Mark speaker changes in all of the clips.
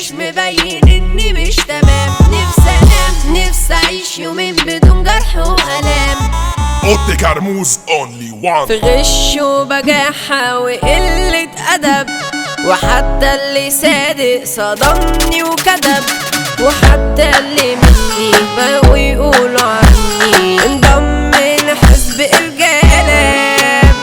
Speaker 1: مش مبين اني مش تمام نفسي انام نفسي اعيش يومين بدون جرح والام
Speaker 2: اوضتي كرموز اونلي وان
Speaker 1: في غش وبجاحة وقلة أدب وحتى اللي صادق صدمني وكذب وحتى اللي مني بقوا يقولوا عني انضم لحزب الجلاب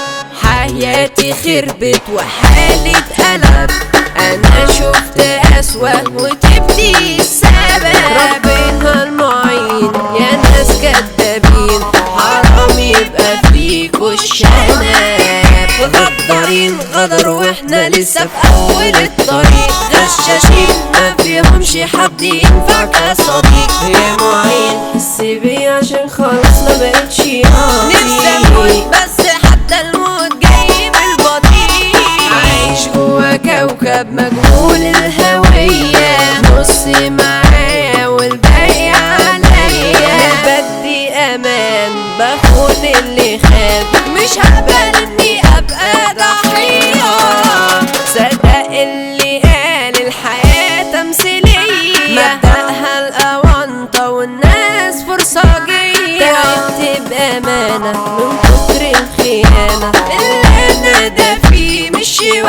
Speaker 1: حياتي خربت وحالي اتقلب انا شفت اسوأ وتبدي السبب ربنا المعين يا ناس كدابين حرام يبقى فيكوا الشناب غدارين غدروا واحنا لسه في اول الطريق غشاشين ما فيهمش حد ينفع كصديق يا معين حس بيا عشان خلاص ما بقتش نفسي اموت بس حتى الموت جاي بالبطيء عايش جوا كوكب مجهول الهوية نص معايا والباقي عليا بدي امان بخون اللي خاب مش هقبل اني ابقى ضحية صدق اللي قال الحياة تمثيلية مبدأها الأونطة والناس فرصاجية تعبت بأمانة من كتر الخيانة اللي أنا ده فيه مش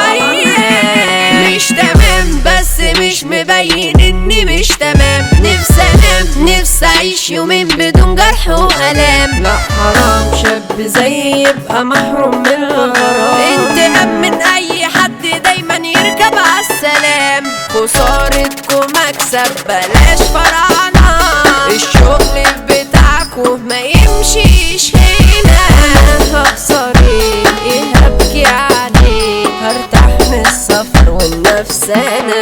Speaker 1: شوية مش تمام بس مش مبين إني مش تمام نفسي أنام نفسي أعيش يومين بدون جرح وألام لا حرام شاب زي يبقى محروم من الغرام انتقام من أي حد دايما يركب عالسلام خسارتكم مكسب بلاش فرعنا الشغل بتاعكم ما يمشيش هنا هخسر ايه ايه هبكي عليه هرتاح من السفر والنفسانة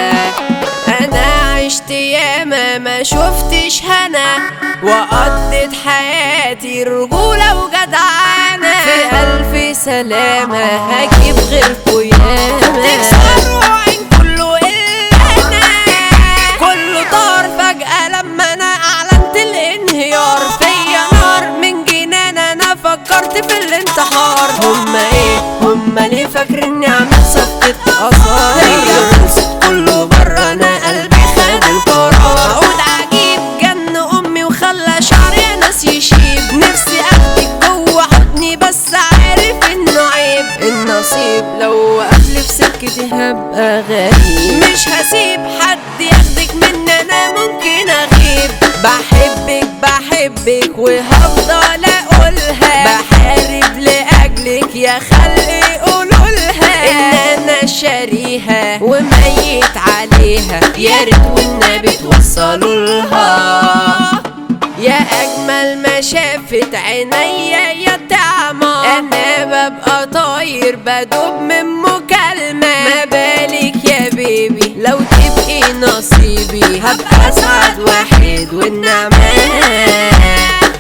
Speaker 1: انا عشت ياما ما شفتش هنا وقضيت حياتي رجولة وجدعانة في ألف سلامة هجيب غيركوا ياما تكسروا عين كله إلا أنا كله طار فجأة لما أنا أعلنت الانهيار فيا نار من جنان أنا فكرت في الانتحار هما إيه هما ليه فاكريني عامل صفقة آثار هي خلصت كله برا أنا قلبي خد القرار عود عجيب جن أمي وخلى شعري ناس يشيب نفسي أخدك جوه حضني بس عارف إنه عيب النصيب لو قبل في سكتي هبقى غريب مش هسيب حد ياخدك مني أنا ممكن أغيب بحبك بحبك وهفضل أقولها بحارب لأجلك يا خلقي قولولها إن أنا شاريها وميت عليها يا ريت والنبي توصلوا لها يا اجمل ما شافت عينيا يا تعمى انا ببقى طاير بدوب من مكالمة ما بالك يا بيبي لو تبقي نصيبي هبقى اسعد واحد والنعمة